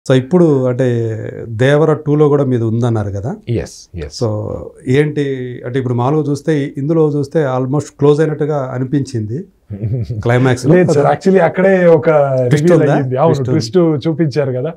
So ఇప్పుడు అంటే దేవర టూలో కూడా మీది ఉందన్నారు కదా ఎస్ ఎస్ సో ఏంటి అంటే ఇప్పుడు మామూలుగా చూస్తే ఇందులో చూస్తే ఆల్మోస్ట్ క్లోజ్ అయినట్టుగా అనిపించింది క్లైమాక్స్ లేదు సార్ యాక్చువల్లీ అక్కడే ఒక Twist రివీల్ ఉందా? అయ్యింది అవును Twist ట్విస్ట్ చూపించారు కదా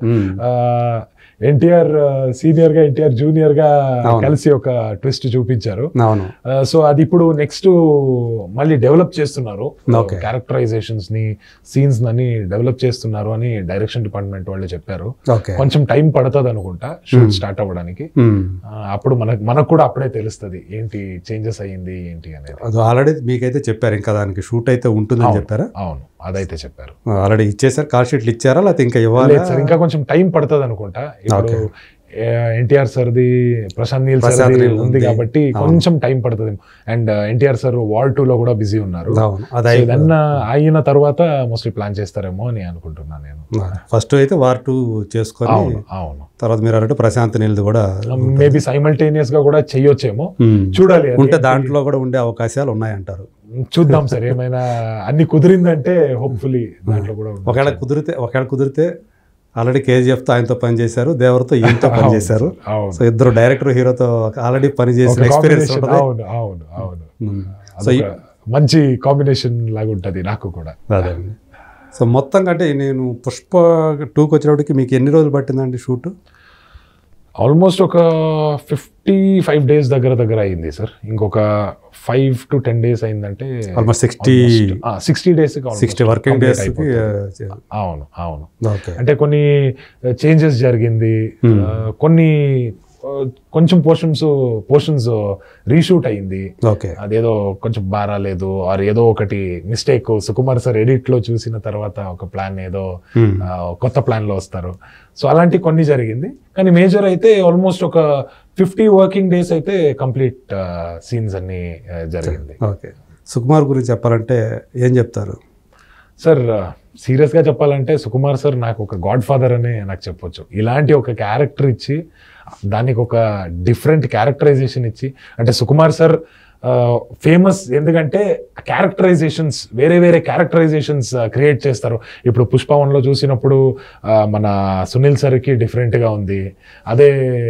ఎన్టీఆర్ సీనియర్ గా ఎన్టీఆర్ జూనియర్ గా అవును. కలిసి ఒక ట్విస్ట్ చూపించారు అవును సో అది ఇప్పుడు నెక్స్ట్ మళ్ళీ డెవలప్ చేస్తున్నారు Okay. క్యారెక్టరైజేషన్స్ ని సీన్స్ అని డెవలప్ చేస్తున్నారు అని డైరెక్షన్ డిపార్ట్మెంట్ వాళ్ళు చెప్పారు ఓకే కొంచెం టైం పడుతుంది అనుకుంటా షూట్ స్టార్ట్ అవ్వడానికి ఆ, అప్పుడు మనకు మనకు కూడా అప్పుడే తెలుస్తుంది ఏంటి చేంజెస్ అయ్యింది ఏంటి అనేది అది ఆల్రెడీ మీకైతే చెప్పారు ఇంకా దానికి షూట్ అయితే ఉంటుందని అవును. చెప్పారా అవును అదైతే చెప్పారు ఆల్రెడీ ఇచ్చేసారు కాల్ షీట్లు ఇచ్చారా లేకపోతే ఇంకా ఇవ్వాలి లేదు సార్ ఇంకా కొంచెం టైం పడుతుంది అనుకుంటా ఇప్పుడు ఎన్టీఆర్ సార్ది ప్రశాంత్ నీల్ ప్రశాంత్ సార్ నీల్ ఉంది ఉంది. కాబట్టి కొంచెం టైం పడుతుంది and NTR sir war two లో కూడా బిజీ ఉన్నారు అవును అది So అయిపోయింది. ఇదన్నా అయిన తర్వాత మోస్ట్లీ ప్లాన్ చేస్తారేమో అని అనుకుంటున్నాను నేను ఫస్ట్ అయితే వార్ టూ చేసుకొని అవును అవును తర్వాత మీరు అన్నట్టు ప్రశాంత్ నీల్ది కూడా మేబీ సైమల్టేనియస్ గా కూడా చెయ్యొచ్చేమో ఉమ్. చూడాలి అది. ఉంటే దాంట్లో కూడా ఉండే అవకాశాలు ఉన్నాయంటారు చూద్దాం సార్ ఏమైనా అన్ని కుదిరిందంటే హోప్ఫుల్లీ దాంట్లో కూడా ఉండొచ్చు. ఒకవేళ కుదిరితే ఒకవేళ కుదిరితే ఆల్రెడీ కేజీఎఫ్తో ఆయనతో పని చేశారు దేవరతో ఈయనతో పని అవును చేశారు సార్, అవును సో ఇద్దరు డైరెక్టర్ హీరోతో ఆల్రెడీ పని ఒక చేసిన ఎక్స్పీరియన్స్ combination, ఉంటుంది అవును అవును అవును ఉమ్. సో ఈ- అదొక మంచి కాంబినేషన్ లాగా ఉంటది నాకు కూడా అదే అండి. సో మొత్తం అంటే నేను పుష్ప టూకి వచ్చేటప్పటికి మీకు ఎన్ని రోజులు పట్టిందండి షూట్ ఆల్మోస్ట్ ఒక ఫిఫ్టీ ఫైవ్ డేస్ దగ్గర దగ్గర అయింది సార్ ఇంకొక ఫైవ్ టు టెన్ డేస్ అయిందంటే almost sixty sixty days sixty working days అవును అవును ఓకే అంటే కొన్ని చేంజెస్ జరిగింది Hmm. ఆ, కొన్ని ఆ, కొంచెం పోర్షన్స్ పోర్షన్స్ రీషూట్ అయింది ఓకే అదేదో కొంచెం బారాలేదు ఆర్ ఏదో ఒకటి మిస్టేక్ సుకుమార్ సార్ ఎడిట్ లో చూసిన తర్వాత ఒక ప్లాన్ ఏదో Hmm. ఆ, కొత్త ప్లాన్ లో వస్తారు సో అలాంటి కొన్ని జరిగింది కానీ మేజర్ అయితే ఆల్మోస్ట్ ఒక ఫిఫ్టీ వర్కింగ్ డేస్ అయితే కంప్లీట్ సీన్స్ అన్ని ఆ, జరిగింది ఓకే సుకుమార్ గురించి చెప్పాలంటే ఏం చెప్తారు సార్ సీరియస్ గా చెప్పాలంటే సుకుమార్ సార్ నాకు ఒక గాడ్ ఫాదర్ అనే నాకు చెప్పొచ్చు ఇలాంటి ఒక క్యారెక్టర్ ఇచ్చి దానికి ఒక డిఫరెంట్ క్యారెక్టరైజేషన్ ఇచ్చి అంటే సుకుమార్ సార్ ఫేమస్ ఎందుకంటే క్యారెక్టరైజేషన్స్ వేరే వేరే క్యారెక్టరైజేషన్స్ క్రియేట్ చేస్తారు ఇప్పుడు పుష్పవన్లో చూసినప్పుడు ఆ, మన సునీల్ సార్కి డిఫరెంట్గా ఉంది అదే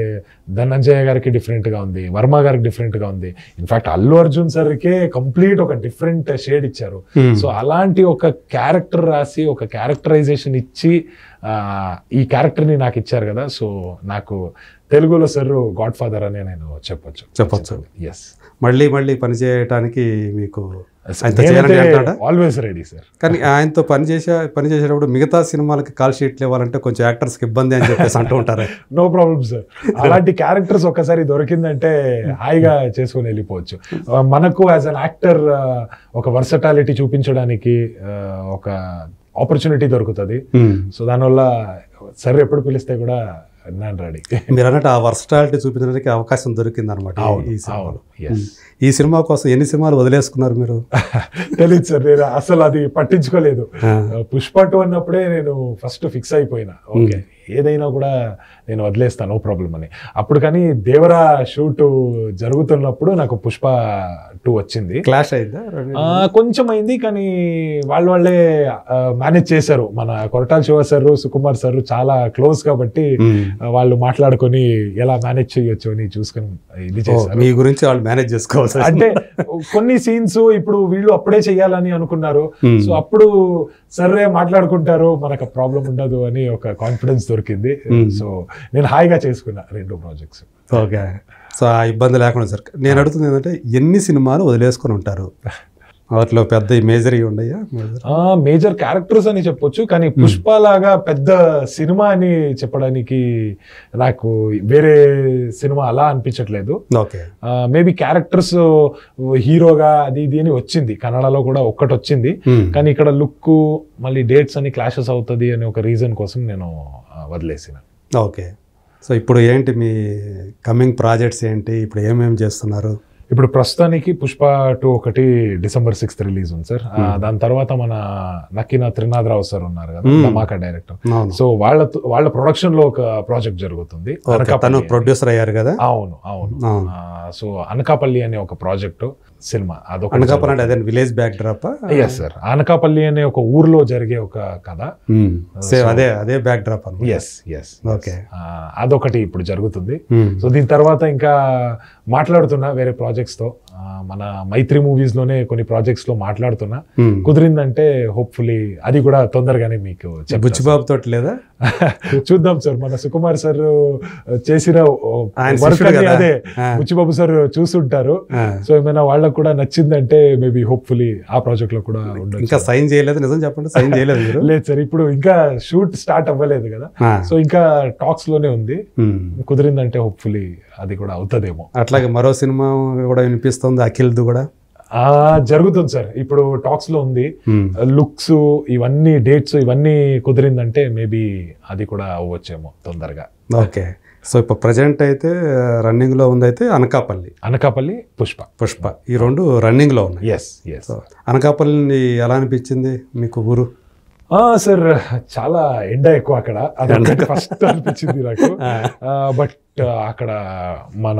ధనంజయ గారికి డిఫరెంట్గా ఉంది వర్మ గారికి డిఫరెంట్గా ఉంది ఇన్ఫాక్ట్ అల్లు అర్జున్ సార్కే కంప్లీట్ ఒక డిఫరెంట్ షేడ్ ఇచ్చారు Hmm. సో అలాంటి ఒక క్యారెక్టర్ రాసి ఒక క్యారెక్టరైజేషన్ ఇచ్చి ఆ, ఈ క్యారెక్టర్ని నాకు ఇచ్చారు కదా సో నాకు తెలుగులో సార్ గాడ్ ఫాదర్ అనే నేను చెప్పొచ్చు చెప్పొచ్చు. ఎస్ మళ్ళీ మళ్ళీ పని చేయడానికి మీకు ఆయనతో చేయాలని అంటాడా ఆల్వేస్ రెడీ సార్ కానీ ఆయనతో పని చేసే పని చేసేటప్పుడు మిగతా సినిమాలకి కాల్ షీట్లు ఇవ్వాలంటే కొంచెం యాక్టర్స్కి ఇబ్బంది అని చెప్పేసి అంటూ ఉంటారు నో ప్రాబ్లం సార్ అలాంటి క్యారెక్టర్స్ ఒక్కసారి దొరికిందంటే హాయిగా చేసుకొని వెళ్ళిపోవచ్చు ఆ, మనకు యాజ్ అన్ యాక్టర్ ఒక వర్సటాలిటీ చూపించడానికి ఆ, ఒక ఆపర్చునిటీ దొరుకుతుంది ఉమ్. సో దానివల్ల సరే ఎప్పుడు పిలిస్తే కూడా నేను రెడీ మీరు అన్నట్టు ఆ వర్స్టాలిటీ చూపించడానికి అవకాశం దొరికింది అనమాట అవును ఈ సినిమాలో అవును ఎస్ ఈ సినిమా కోసం ఎన్ని సినిమాలు వదిలేసుకున్నారు మీరు తెలియదు సార్ నేను అసలు అది పట్టించుకోలేదు ఆ. పుష్ప టూ అన్నప్పుడే నేను ఫస్ట్ ఫిక్స్ అయిపోయినా ఓకే ఏదైనా కూడా నేను వదిలేస్తాను నో ప్రాబ్లం అని అప్పుడు కానీ దేవరా షూట్ జరుగుతున్నప్పుడు నాకు పుష్ప టూ వచ్చింది క్లాష్ అయిందా ఆ, కొంచెం అయింది కానీ వాళ్ళు వాళ్ళే మేనేజ్ చేశారు మన కొరటాల శివ సార్ సుకుమార్ సార్ చాలా క్లోజ్ కాబట్టి ఉమ్. ఆ, వాళ్ళు మాట్లాడుకొని ఎలా మేనేజ్ చేయొచ్చు అని చూసుకొని ఇది ఓ, చేశారు మీ గురించి వాళ్ళు మేనేజ్ చేసుకోవాలి అంటే కొన్ని సీన్స్ ఇప్పుడు వీళ్ళు అప్పుడే చేయాలని అనుకున్నారు Hmm. సో అప్పుడు సర్రే మాట్లాడుకుంటారు మనకు ప్రాబ్లం ఉండదు అని ఒక కాన్ఫిడెన్స్ దొరికింది Hmm. సో నేను హాయిగా చేసుకున్నా రెండు ప్రాజెక్ట్స్ ఓకే సో ఆ ఇబ్బంది లేకుండా సార్ నేను అడుగుతుంది ఏంటంటే ఎన్ని సినిమాలు వదిలేసుకొని ఉంటారు వాటిలో పెద్ద మేజర్ ఉండయా మేజర్ మేజర్ క్యారెక్టర్స్ అని చెప్పొచ్చు కానీ పుష్ప లాగా పెద్ద సినిమా అని చెప్పడానికి నాకు వేరే సినిమా అలా అనిపించట్లేదు ఓకే మేబీ క్యారెక్టర్స్ హీరోగా అది ఇది అని వచ్చింది కన్నడలో కూడా ఒక్కటి వచ్చింది ఉమ్. కానీ ఇక్కడ లుక్ మళ్ళీ డేట్స్ అని క్లాషెస్ అవుతుంది అనే ఒక రీజన్ కోసం నేను ఆ, వదిలేసిన ఓకే సో ఇప్పుడు ఏంటి మీ కమింగ్ ప్రాజెక్ట్స్ ఏంటి ఇప్పుడు ఏమేమి చేస్తున్నారు ఇప్పుడు ప్రస్తుతానికి పుష్ప టూ ఒకటి డిసెంబర్ సిక్స్త్ రిలీజ్ ఉంది సార్ ఆ, దాని తర్వాత మన నక్కిన త్రినాథరావు సార్ ఉన్నారు కదా Hmm. ధమాకా డైరెక్టర్ అవును సో వాళ్ళ వాళ్ళ ప్రొడక్షన్ లో ఒక ప్రాజెక్ట్ జరుగుతుంది ఓకే తను అనకాపల్లి. ప్రొడ్యూసర్ అయ్యారు కదా అవును అవును అవును సో అనకాపల్లి అనే ఒక ప్రాజెక్ట్ సినిమా అదొక అనకాపల్లి అంటే అదే village backdrop yes sir Anakapalli అనే ఒక ఊర్లో జరిగే ఒక కథ సేమ్ అదే అదే బ్యాక్ డ్రాప్ అనమాట ఎస్ ఎస్ ఓకే అదొకటి ఇప్పుడు జరుగుతుంది సో దీని తర్వాత ఇంకా మాట్లాడుతున్నా వేరే ప్రాజెక్ట్స్ తో ఆ, మన మైత్రి మూవీస్ లోనే కొన్ని ప్రాజెక్ట్స్ లో మాట్లాడుతున్నా కుదిరిందంటే హోప్ఫుల్లీ అది కూడా తొందరగానే మీకు చెప్తా బుచ్చిబాబు తోటి లేదా సార్. చూద్దాం సార్ మన సుకుమార్ సార్ చేసిన ఆయన వర్క్ శిష్యుడు అన్ని కదా. అదే ఆ. బుచ్చిబాబు సార్ చూసుంటారు ఆ. సో ఏమైనా వాళ్ళకు కూడా నచ్చిందంటే మేబీ హోప్ఫుల్లీ ఆ ప్రాజెక్ట్ లో కూడా ఉండొచ్చు ఇంకా సైన్ చేయలేదు నిజం చెప్పండి సైన్ చేయలేదు మీరు లేదు సార్ ఇప్పుడు ఇంకా షూట్ స్టార్ట్ అవ్వలేదు కదా ఆ. సో ఇంకా టాక్స్ లోనే ఉంది ఉమ్. కుదిరిందంటే హోప్ఫుల్లీ అది కూడా అవుతుందేమో అట్లాగే మరో సినిమా కూడా వినిపిస్తుంది అఖిల్ది కూడా ఆ జరుగుతుంది సార్ ఇప్పుడు టాక్స్ లో ఉంది ఉమ్. లుక్స్ ఇవన్నీ డేట్స్ ఇవన్నీ కుదిరిందంటే మేబీ అది కూడా అవ్వచ్చేమో తొందరగా ఓకే సో ఇప్పుడు ప్రజెంట్ అయితే రన్నింగ్ లో ఉంది అయితే అనకాపల్లి అనకాపల్లి పుష్ప పుష్ప ఈ రెండు రన్నింగ్ లో ఉన్నాయి ఎస్ ఎస్ సో అనకాపల్లి ఎలా అనిపించింది మీకు ఊరు సార్ చాలా ఎండ ఎక్కువ అక్కడ అది ఫస్ట్ అనిపించింది నాకు బట్ అక్కడ మన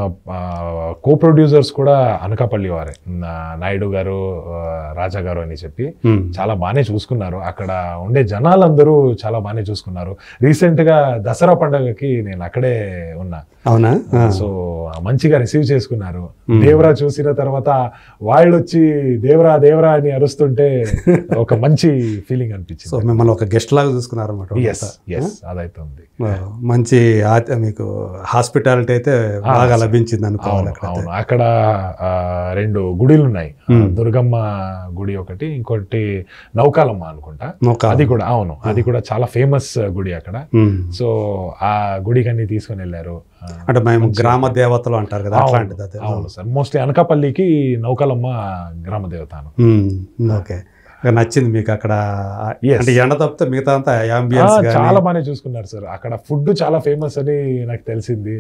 కో ప్రొడ్యూసర్స్ కూడా అనకాపల్లి వారే నా- నాయుడు గారు ఆ, రాజా గారు అని చెప్పి ఉమ్. చాలా బాగానే చూసుకున్నారు అక్కడ ఉండే జనాలందరూ చాలా బాగానే చూసుకున్నారు రీసెంట్ గా దసరా పండగకి నేను అక్కడే ఉన్నా అవునా ఆ. సో మంచిగా రిసీవ్ చేసుకున్నారు దేవరా చూసిన తర్వాత వాళ్ళు వచ్చి దేవరా దేవరా అని అరుస్తుంటే ఒక మంచి ఫీలింగ్ సో అనిపించింది మిమ్మల్ని ఒక గెస్ట్ లాగా చూసుకున్నారు ఎస్ ఎస్ అదైతే ఉంది మంచి ఆ- మీకు హాస్పిటాలిటీ అయితే బాగా లభించింది అనుకోవాలి అవును అక్కడ అవును అక్కడ ఆ, రెండు గుడిలు ఉన్నాయి ఆ, దుర్గమ్మ గుడి ఒకటి ఇంకోటి నౌకాలమ్మ అనుకుంటా నౌకా. అది కూడా అవును అది కూడా చాలా ఫేమస్ గుడి అక్కడ ఉమ్. సో ఆ గుడికి అన్ని తీసుకొని వెళ్ళారు ఆ, అంటే మేము గ్రామ దేవతలు అంటారు కదా అట్లాంటిది అదే అవును సార్ మోస్ట్లీ అనకాపల్లికి నౌకాలమ్మ గ్రామ దేవతాను ఉమ్, ఓకే ఇక నచ్చింది మీకు అక్కడ Yes. అంటే ఎండ తప్పితే మిగతా అంతా ఆ, అంబియన్స్ చాలా బాగానే చూసుకున్నారు సార్ అక్కడ ఫుడ్ చాలా ఫేమస్ అని నాకు తెలిసింది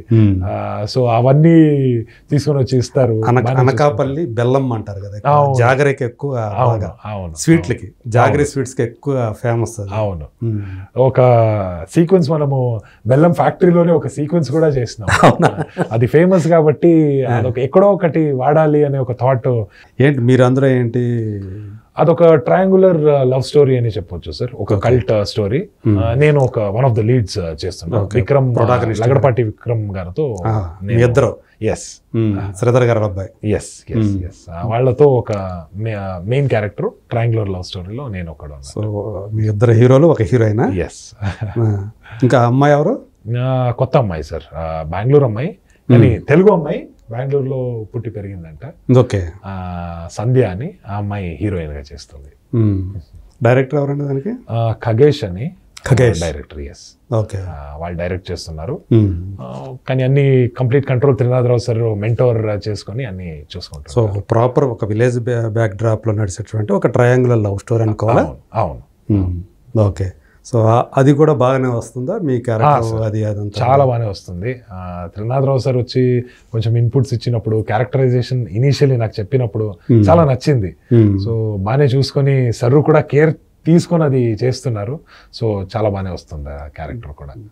సో అవన్నీ తీసుకొని వచ్చి ఇస్తారు బాగానే అనకాపల్లి బెల్లం అంటారు కదా ఇక్కడ. అవును. జాగరికి ఎక్కువ చూసుకున్నారు. బాగా అవును అవును స్వీట్లకి జాగరి స్వీట్స్ కి ఎక్కువ ఫేమస్ అది అవును ఉమ్. ఒక సీక్వెన్స్ మనము బెల్లం ఫ్యాక్టరీలోనే ఒక సీక్వెన్స్ కూడా చేసినాం అది ఫేమస్ కాబట్టి అదొక ఎక్కడో ఒకటి వాడాలి అనే ఒక థాట్ ఏంటి మీరు అందరూ ఏంటి అదొక ట్రయాంగులర్ లవ్ స్టోరీ అని చెప్పొచ్చు సార్ ఒక కల్ట్ స్టోరీ నేను ఒక వన్ ఆఫ్ ద లీడ్స్ చేస్తున్నాను Okay. విక్రమ్ Protagonist. లగడపాటి విక్రమ్ గారితో ఆ, మీ ఇద్దరు ఎస్ ఉమ్, శ్రీధర్ గారు అబ్బాయి ఎస్ ఎస్ ఎస్ వాళ్ళతో ఒక మెయిన్ క్యారెక్టర్ ట్రయాంగులర్ లవ్ స్టోరీలో నేను ఒకడు సో మీ ఇద్దరు హీరోలు ఒక హీరోయినా ఎస్ ఇంకా అమ్మాయి ఎవరు కొత్త అమ్మాయి సార్ బెంగళూరు అమ్మాయి కానీ తెలుగు అమ్మాయి బెంగళూరులో పుట్టి పెరిగిందంట ఓకే ఆ, సంధ్య అని ఆ అమ్మాయి హీరోయిన్ గా చేస్తుంది ఉమ్. డైరెక్టర్ ఎవరండి దానికి ఆ, ఖగేష్ అని ఖగేష్. డైరెక్టర్ ఎస్ ఓకే వాళ్ళు డైరెక్ట్ చేస్తున్నారు ఉమ్. ఆ, కానీ అన్ని complete control Trinatharao sir mentor చేసుకొని అన్ని చూసుకుంటారు సో ప్రాపర్ ఒక విలేజ్ బ్యాక్ డ్రాప్ లో నడిచేటువంటి ఒక ట్రయాంగులర్ లవ్ స్టోరీ అనుకోవాలా అవును అవును ఉమ్. ఓకే సో ఆ- అది కూడా బాగానే వస్తుందా మీ క్యారెక్టర్ అది అదంతా చాలా బాగానే వస్తుంది ఆ, త్రినాథరావు సార్ వచ్చి కొంచెం ఇన్పుట్స్ ఇచ్చినప్పుడు క్యారెక్టరైజేషన్ ఇనీషియలీ నాకు చెప్పినప్పుడు చాలా నచ్చింది ఉమ్. సో బాగానే చూసుకొని సర్రు కూడా కేర్ తీసుకొని అది చేస్తున్నారు సో చాలా బాగానే వస్తుంది ఆ క్యారెక్టర్ కూడా